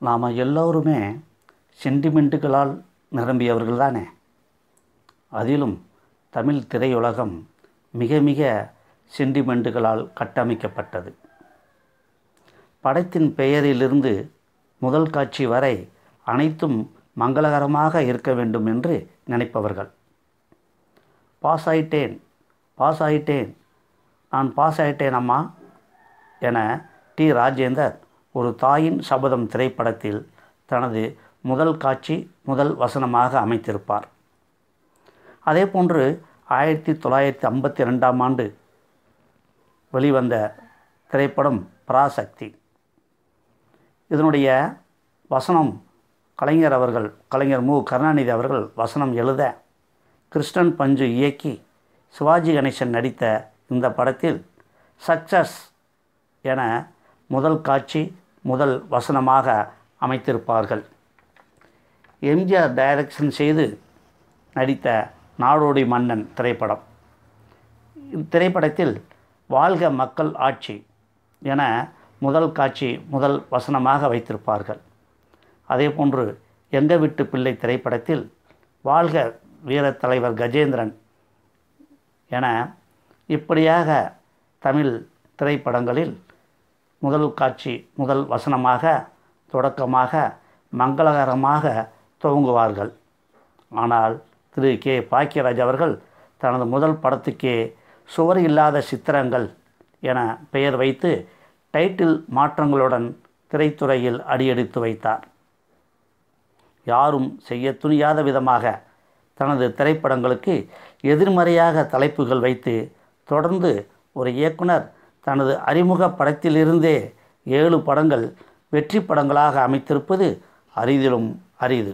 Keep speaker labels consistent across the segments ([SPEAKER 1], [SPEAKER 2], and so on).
[SPEAKER 1] நாம் எல்லோருமே சென்டிமெண்ட்டுகளால் நிரம்பியவர்கள் தானே அதிலும் தமிழ் திரையுலகம் மிக மிக சென்டிமெண்ட்டுகளால் கட்டமைக்கப்பட்டது படத்தின் பெயரிலிருந்து முதல் காட்சி வரை அனைத்தும் மங்களகரமாக இருக்க வேண்டும் என்று நினைப்பவர்கள் பாஸ் ஆயிட்டேன் பாஸ் ஆயிட்டேன் நான் பாஸ் ஆயிட்டேன் அம்மா என டி ராஜேந்தர் ஒரு தாயின் சபதம் திரைப்படத்தில் தனது முதல் காட்சி முதல் வசனமாக அமைத்திருப்பார் அதேபோன்று ஆயிரத்தி தொள்ளாயிரத்தி ஐம்பத்தி ரெண்டாம் ஆண்டு வெளிவந்த திரைப்படம் பராசக்தி இதனுடைய வசனம் கலைஞர் அவர்கள் கலைஞர் மு கருணாநிதி அவர்கள் வசனம் எழுத கிருஷ்ணன் பஞ்சு இயக்கி சிவாஜி கணேசன் நடித்த இந்த படத்தில் சக்சஸ் என முதல் காட்சி முதல் வசனமாக அமைத்திருப்பார்கள் எம்ஜிஆர் டைரக்ஷன் செய்து நடித்த நாடோடி மன்னன் திரைப்படம் இத்திரைப்படத்தில் வாழ்க மக்கள் ஆட்சி என முதல் காட்சி முதல் வசனமாக வைத்திருப்பார்கள் அதேபோன்று எங்க வீட்டு பிள்ளை திரைப்படத்தில் வாழ்க வீரத் தலைவர் கஜேந்திரன் என இப்படியாக தமிழ் திரைப்படங்களில் முதல் காட்சி முதல் வசனமாக தொடக்கமாக மங்களகரமாக துவங்குவார்கள் ஆனால் திரு கே பாக்கியராஜ் அவர்கள் தனது முதல் படத்துக்கே சுவர் இல்லாத சித்திரங்கள் என பெயர் வைத்து டைட்டில் மாற்றங்களுடன் திரைத்துறையில் அடியெடுத்து வைத்தார் யாரும் செய்ய துணியாத விதமாக தனது திரைப்படங்களுக்கு எதிர்மறையாக தலைப்புகள் வைத்து தொடர்ந்து ஒரு இயக்குனர் தனது அறிமுக படத்திலிருந்தே ஏழு படங்கள் வெற்றி படங்களாக அமைத்திருப்பது அரிதிலும் அரிது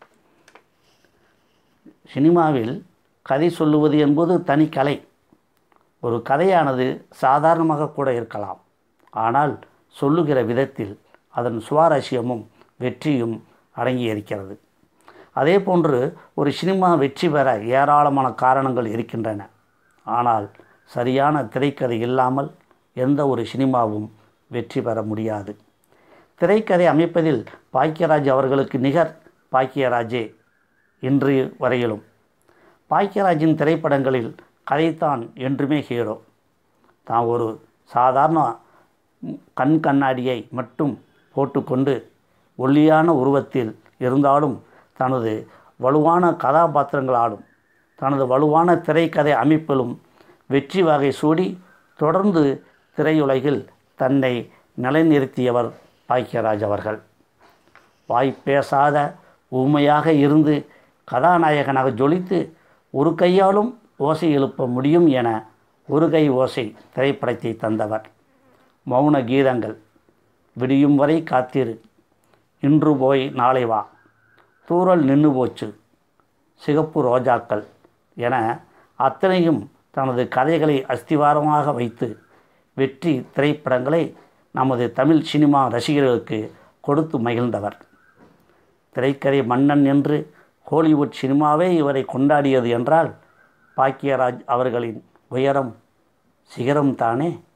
[SPEAKER 1] சினிமாவில் கதை சொல்லுவது என்பது தனி கலை ஒரு கதையானது சாதாரணமாக கூட இருக்கலாம் ஆனால் சொல்லுகிற விதத்தில் அதன் சுவாரஸ்யமும் வெற்றியும் அடங்கியிருக்கிறது அதே போன்று ஒரு சினிமா வெற்றி பெற ஏராளமான காரணங்கள் இருக்கின்றன ஆனால் சரியான திரைக்கதை இல்லாமல் எந்த ஒரு சினிமாவும் வெற்றி பெற முடியாது திரைக்கதை அமைப்பதில் பாக்கியராஜ் அவர்களுக்கு நிகர் பாக்கியராஜே இன்று வரையிலும் பாக்கியராஜின் திரைப்படங்களில் கதைத்தான் என்றுமே ஹீரோ தான் ஒரு சாதாரண கண் கண்ணாடியை மட்டும் போட்டுக்கொண்டு ஒல்லியான உருவத்தில் இருந்தாலும் தனது வலுவான கதாபாத்திரங்களாலும் தனது வலுவான திரைக்கதை அமைப்பிலும் வெற்றி வகை சூடி தொடர்ந்து திரையுலகில் தன்னை நிலைநிறுத்தியவர் பாக்கியராஜ் அவர்கள் வாய் பேசாத ஊமையாக இருந்து கதாநாயகனாக ஜொலித்து ஒரு கையாலும் ஓசை எழுப்ப முடியும் என ஒரு கை ஓசை திரைப்படத்தை தந்தவர் மௌன கீதங்கள் விடியும் வரை காத்திரு இன்று போய் நாளை வா தூரல் நின்று போச்சு சிகப்பு ரோஜாக்கள் என அத்தனையும் தனது கதைகளை அஸ்திவாரமாக வைத்து வெற்றி திரைப்படங்களை நமது தமிழ் சினிமா ரசிகர்களுக்கு கொடுத்து மகிழ்ந்தவர் திரைக்கதை மன்னன் என்று ஹாலிவுட் சினிமாவே இவரை கொண்டாடியது என்றால் பாக்கியராஜ் அவர்களின் உயரம் சிகரம் தானே